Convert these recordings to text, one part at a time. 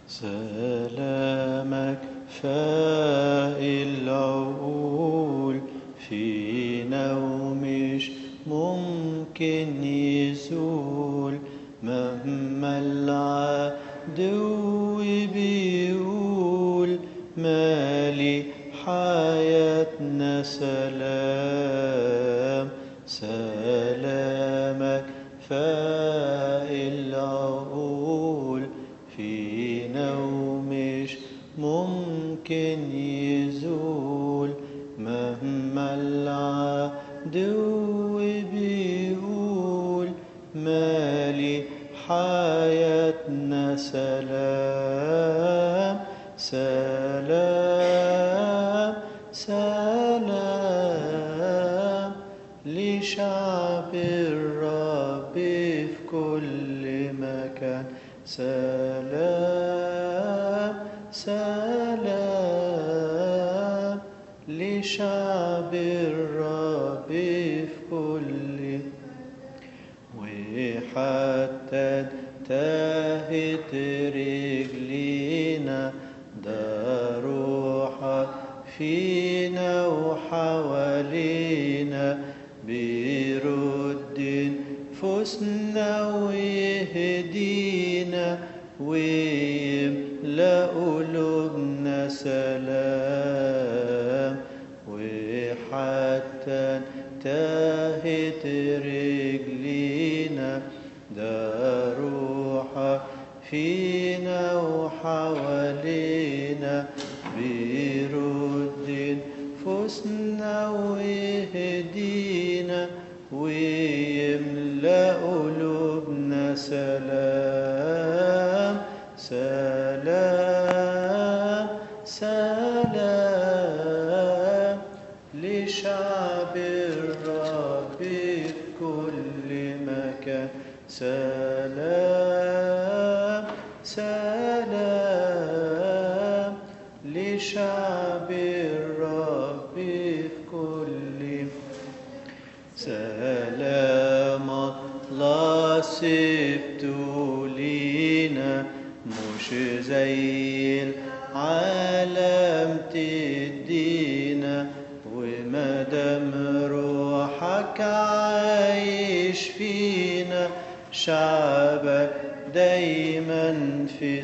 سلامك فائل العقول فينا ومش ممكن يزول مهما العدو بيقول مالي حياتنا سلام سلامك فائل العقول فينا ومش ممكن يزول مهما العدو بيقول مالي حياتنا سلام سلام سلام لشعب الرب في كل مكان سلام سلام لشعب الرب في كل وحتى انتهت رجلينا ده روحك فينا وحوالينا بيرد نفوسنا ويهدينا ويملأ قلوبنا سلام وحتى انتهت رجلينا ده روحك فينا وحوالينا بيرد نفوسنا ويهدينا ويملأ قلوبنا سلام سلام سلام لشعب الرب في كل مكان سلام سلام لشعب الرب في كل سلام الله سبته لينا مش زي العالم تدينا ومدام روحك عايش فينا شعبك دايما في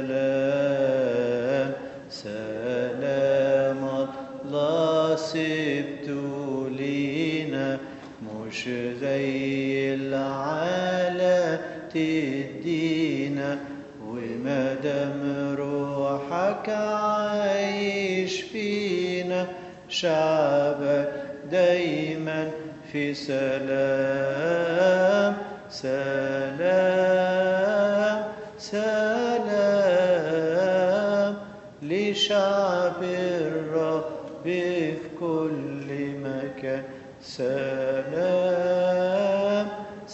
سلام سلام الله سبته لينا مش زي العالم تدينا ومدام روحك عايش فينا شعبك دايما في سلام سلام سلام لشعب الرب في كل مكان سلام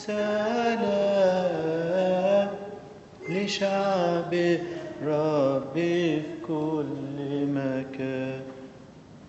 سلام لشعب الرب في كل مكان